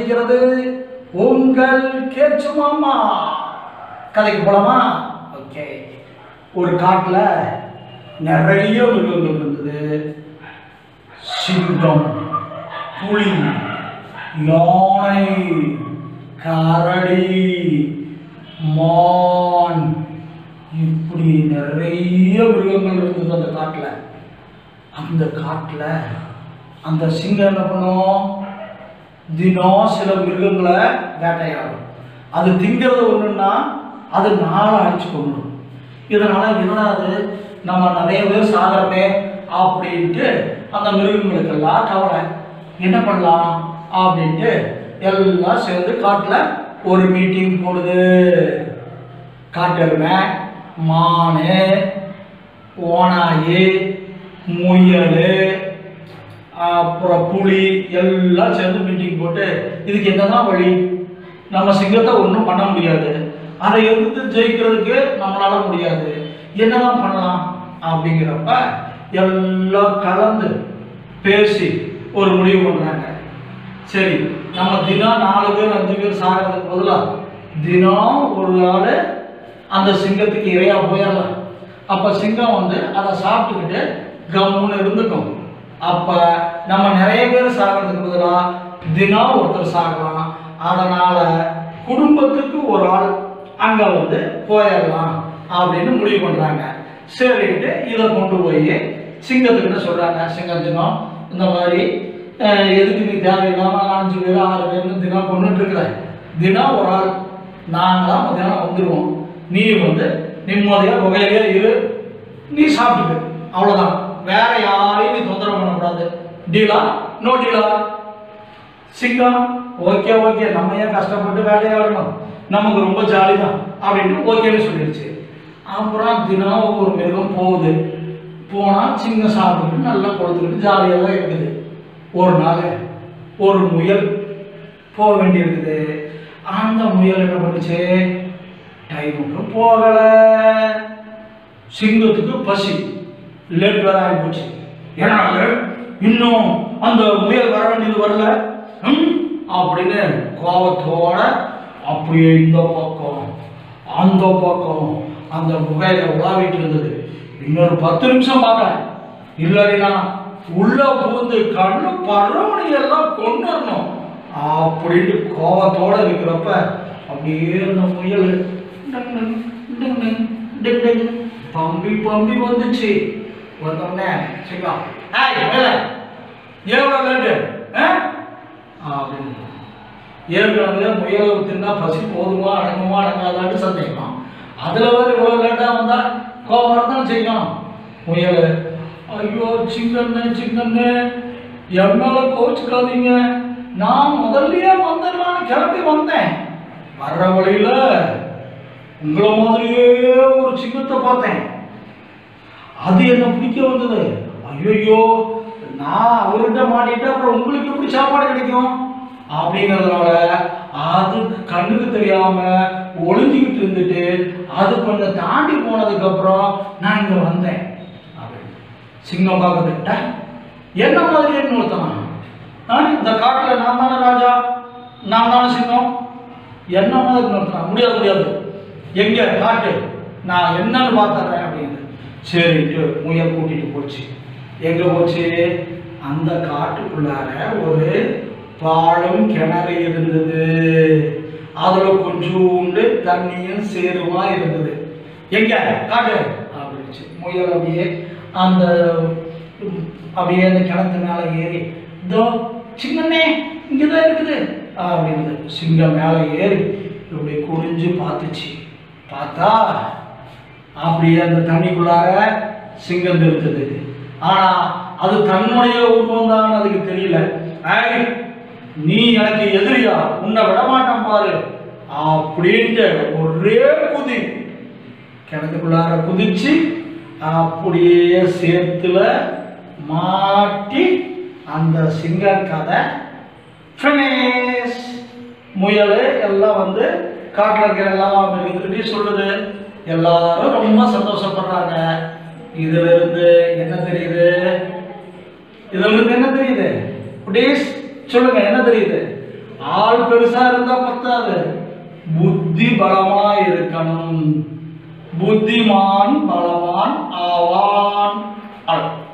செய்கிறது உங்கள் கேச்சு மாமா கதைக்கு போலாமா ஓகே ஒரு காட்டுல நிறைய மிருகங்கள் இருந்தது சிங்கம் புலி யானை கரடி மான் இப்படி நிறைய மிருகங்கள் இருந்தது அந்த காட்டில் அந்த காட்டில் அந்த சிங்கம் என்ன பண்ணும் தினம் சில மிருகங்களை வேட்டையாடும் அது திங்கிறது ஒன்றுன்னா அது நாளை அடிச்சு கொண்டுடும் இதனால் என்னடா அது நம்ம நிறைய பேர் சாகிறோமே அப்படின்ட்டு அந்த மிருகங்களுக்கெல்லாம் கவலை என்ன பண்ணலாம் அப்படின்ட்டு எல்லாம் சேர்ந்து காட்டில் ஒரு மீட்டிங் போடுது காட்டெருமை மானு ஓனாயி முயல் அப்புறம் புலி எல்லாம் சேர்ந்து மீட்டிங் போட்டு இதுக்கு என்னதான் வழி நம்ம சிங்கத்தை ஒன்றும் பண்ண முடியாது அதை எதிர்த்து ஜெயிக்கிறதுக்கு நம்மளால முடியாது என்னதான் பண்ணலாம் அப்படிங்கிறப்ப எல்லாம் கலந்து பேசி ஒரு முடிவு பண்ணுறாங்க சரி நம்ம தினம் நாலு பேர் அஞ்சு பேர் சாகிறதுக்கு பதிலாக தினம் ஒரு ஆள் அந்த சிங்கத்துக்கு இரையா போயிடலாம் அப்போ சிங்கம் வந்து அதை சாப்பிட்டுக்கிட்டு கம்முன்னு இருந்துக்கும் அப்போ நம்ம நிறைய பேர் சாகிறதுக்கு பதிலாக தினம் ஒருத்தர் சாகலாம் அதனால் குடும்பத்துக்கு ஒரு ஆள் அங்கே வந்து போயிடலாம் அப்படின்னு முடிவு பண்ணுறாங்க சரின்ட்டு இதை கொண்டு போய் சிங்கத்துக்கிட்ட சொல்கிறாங்க சிங்கம் சிங்கம் இந்த மாதிரி அஹ், எதுக்கு நீ தேவையில்லாமல் அஞ்சு பேர் ஆறு பேர்னு தினம் கொண்டுட்டு இருக்கிற தினம் ஒரு ஆள் நாங்களாம் மத்தியானம் வந்துடுவோம் நீ வந்து நிம்மதியாக புகையிலே இரு நீ சாப்பிட்டுக்க அவ்வளோதான் வேற யாரையும் நீ தொந்தரவு பண்ணக்கூடாது டீலா நோ டீலா சிங்கம் ஓகே ஓகே நம்ம ஏன் கஷ்டப்பட்டு வேலையாடணும் நமக்கு ரொம்ப ஜாலி தான் அப்படின்ட்டு ஓகேன்னு சொல்லிடுச்சு அப்புறம் தினம் ஒவ்வொரு மிருகம் போகுது போனால் சிங்கம் சாப்பிட்டுட்டு நல்லா கொடுத்துக்கிட்டு ஜாலியாக தான் இருக்குது ஒரு நாள் ஒரு முயல் போக வேண்டியிருக்குது அந்த முயல் என்ன பண்ணுச்சு டைமுக்கு போகலை சிங்கத்துக்கு பசி லேட் வேற ஆகி போச்சு ஏன்னா இன்னும் அந்த முயல் வர வேண்டியது வரல ம், அப்படின்னு கோபத்தோட அப்படியே இந்த பக்கம் அந்த பக்கம் அந்த புகையில உலாவிட்டு இருந்தது இன்னொரு பத்து நிமிஷம் பார்க்கறேன் இல்லைன்னா உள்ள புகுந்து கண்ணு பரவணி எல்லாம் கொண்டுடணும் அப்படின்னு கோபத்தோட இருக்கிறப்ப அப்படியே அந்த முயல் டங் டங் டங் டங் டங் டங் பம்பி பம்பி வந்துச்சு வந்தோடனே சிங்கம் ஏய் மேல எவ்வளோ லேட்டு அப்படின்னு ஏற்கனவே முயலை தின்னா பசி போதுமா அடங்குமா அடங்காதான்னு சந்தேகம் அதில் வேறு இவ்வளோ லேட்டாக வந்தால் கோபம் தான் செய்யும் முயல் ஐயோ சிங்கன்னு சிங்கன்னு என் மேலே கோச்சுக்காதீங்க நான் முதல்லயே வந்துடலான்னு கிளம்பி வந்தேன் வர்ற வழியில் உங்களை மாதிரியே ஒரு சிங்கத்தை பார்த்தேன் அது என்ன பிடிக்க வந்தது ஐயோ நான் அவர்கிட்ட மாட்டிட்டு அப்புறம் உங்களுக்கு எப்படி சாப்பாடு கிடைக்கும் அப்படிங்கிறதுனால அது கண்ணுக்கு தெரியாம ஒளிஞ்சுக்கிட்டு இருந்துட்டு அது கொஞ்சம் தாண்டி போனதுக்கு அப்புறம் நான் இங்க வந்தேன் அப்படின்னு. சிங்கம் பார்க்கறதுக்கிட்ட என்ன மாதிரி இன்னொருத்தனா ஆ, இந்த காட்டுல நான் தானே ராஜா நான் தானே சிங்கம் என்ன மாதிரி இன்னொருத்தனா முடியாது முடியாது எங்க காட்டு நான் என்னன்னு பார்த்துறேன் அப்படின்னு சரிட்டு முயல் கூட்டிட்டு போச்சு எங்க போச்சு அந்த காட்டுக்குள்ளார ஒரு பாழும் கிணறு இருந்தது அதுல கொஞ்சோண்டு தண்ணியும் சேருமா இருந்தது எங்க காட்டு அப்படிச்சு முயல் அப்படியே அந்த உம், அப்படியே அந்த கிணத்து மேல ஏறி இதோ சிங்கண்ணே இங்கதான் இருக்குது அப்படின்னு சிங்கம் மேல ஏறி இப்படி குனிஞ்சு பார்த்துச்சு பார்த்தா அப்படியே அந்த தண்ணிக்குள்ளார சிங்கம் இருக்குது ஆனா அது தன்னுடைய உருவம் தான் அதுக்கு தெரியல ஏய், நீ எனக்கு எதிரியா உன்னை விட மாட்டேன் பாரு அப்படின்ட்டு ஒரே குதி கிணத்துக்குள்ளார குதிச்சு அப்படியே சேத்துல மாட்டி அந்த சிங்க கதை ஃபினிஷ் முயல் எல்லாம் வந்து காட்டில் இருக்கிற எல்லா மிருகத்துக்கிட்டையும் சொல்லுது எல்லாரும் ரொம்ப சந்தோஷப்படுறாங்க இதுல இருந்து என்ன தெரியுது இதுல இருந்து என்ன தெரியுது குட்டீஸ் சொல்லுங்க என்ன தெரியுது ஆள் பெருசா இருந்தா பத்தாது புத்தி பலமா இருக்கணும் புத்திமான் பலவான் ஆவான் அவ்வளவு.